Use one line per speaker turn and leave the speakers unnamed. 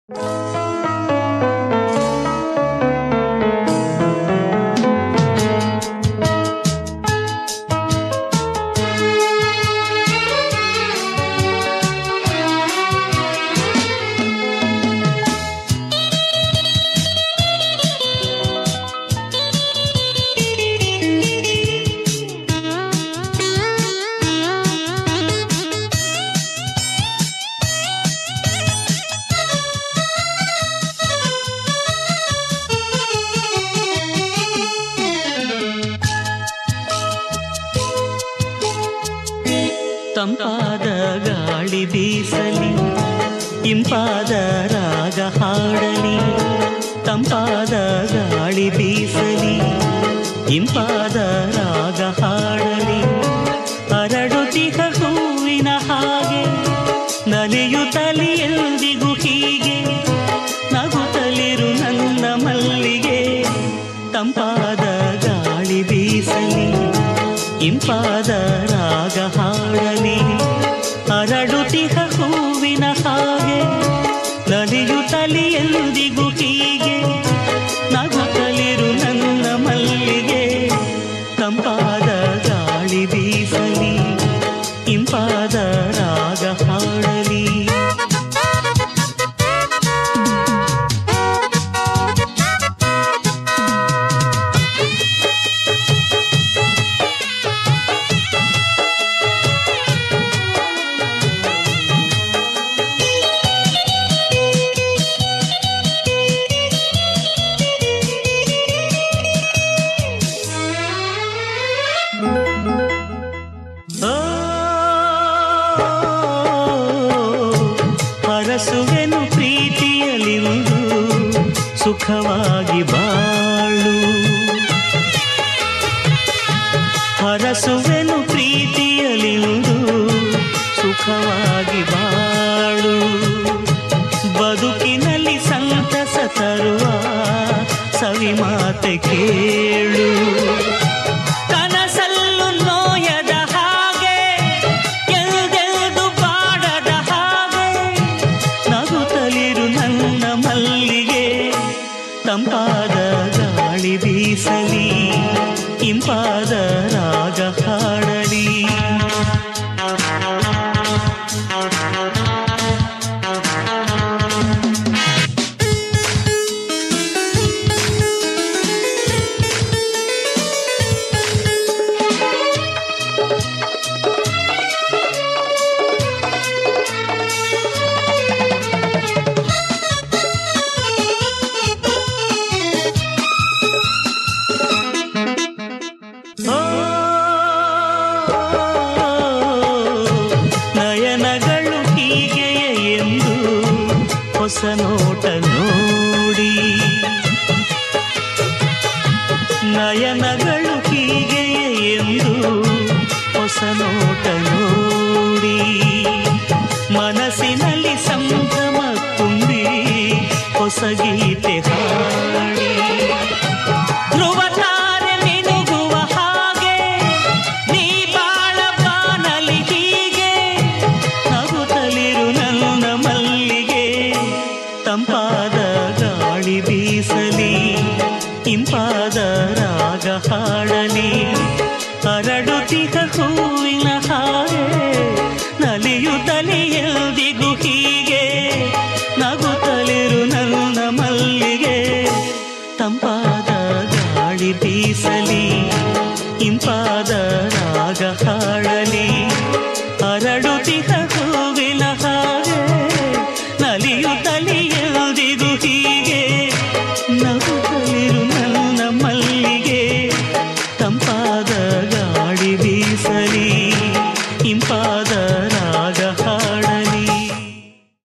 ತಂಪಾದ ಗಾಳಿ ಬೀಸಲಿ ಇಂಪಾದ ರಾಗ ಹಾಡಲಿ ತಂಪಾದ ಗಾಳಿ ಬೀಸಲಿ ಇಂಪಾದ ರಾಗ ಹಾಡಲಿ ಅರಡುತಿಹ ಹೂವಿನ ಹಾಗೆ ನಲಿಯುತ್ತಲಿ ಎಂದಿಗೂ ಹೀಗೆ ನಗುತ್ತಲಿರು ನನ್ನ ಮಲ್ಲಿಗೆ ತಂಪಾದ ಗಾಳಿ ಬೀಸಲಿ ಇಂಪಾದ ರಾಗ ಹಾಡಲಿ ಅರಡುತಿಹ ಹೂವಿನ ಹಾಗೆ ನಲಿಯುತ್ತಲಿ ಎಂದಿಗೂ ಹೀಗೆ ನಗುತ್ತಲಿರು ನನ್ನ ಮಲ್ಲಿಗೆ ತಂಪಾದ ಗಾಳಿ ಬೀಸಲಿ ಇಂಪಾದ ರಾಗ ಹಾಡಲಿ ಓ, ಹರಸುವೆನು ಪ್ರೀತಿಯಲಿಂದು ಸುಖವಾಗಿ ಬಾಳು ಹರಸುವೆನು ಪ್ರೀತಿಯಲಿಂದು ಸುಖವಾಗಿ ಬಾಳು ಬದುಕಿನಲ್ಲಿ ಸಂತಸ ತರುವ ಸವಿ ಮಾತೆ ಕೇಳು ಕನಸಲ್ಲು ನೋಯದ ಹಾಗೆ ಎಲ್ದೆಲ್ದು ಬಾಡದ ಹಾಗೆ ನಗುತ್ತಲಿರು ನನ್ನ ಮಲ್ಲಿಗೆ ತಂಪಾದ ಗಾಳಿ ಬೀಸಲಿ ಇಂಪಾದ ರಾಗ ಹಾಡಲಿ ಓ, ನಯನಗಳು ಹೀಗೆಯೇ ಎಂದು ಹೊಸ ನೋಟ ನೋಡಿ ನಯನಗಳು ಹೀಗೆಯೇ ಎಂದು ಹೊಸ ನೋಟ ನೋಡಿ ಮನಸ್ಸಿನಲ್ಲಿ ಸಂಭ್ರಮ ತುಂಬಿ ಹೊಸ ಗೀತೆ ಹಾಡಿ ಧ್ರುವ ತಾರೆ ಮಿನುಗುವ ಹಾಗೆ ನೀ ಬಾಳ ಬಾನಲಿ ಹೀಗೆ ನಗುತ್ತಲಿರು ನನ್ನ ಮಲ್ಲಿಗೆ ತಂಪಾದ ಗಾಳಿ ಬೀಸಲಿ ಇಂಪಾದ ರಾಗ ಹಾಡಲಿ ಹರಡುತ್ತಿದ್ದ ಹೂವಿನ ಹಾಗೆ ನಲಿಯುತ್ತಲಿ ಎಲ್ದಿಗೂ ಹೀಗೆ ನಗುತ್ತಲಿರು ನನ್ನ ಮಲ್ಲಿಗೆ ತಂಪಾದ ಗಾಳಿ ಬೀಸಲಿ ಇಂಪಾದ ರಾಗ ಹಾಡಲಿ ಹರಡುತ್ತಿಹ ಹೂವಿನ ಹಾಗೆ ನಲಿಯುತ್ತಲಿ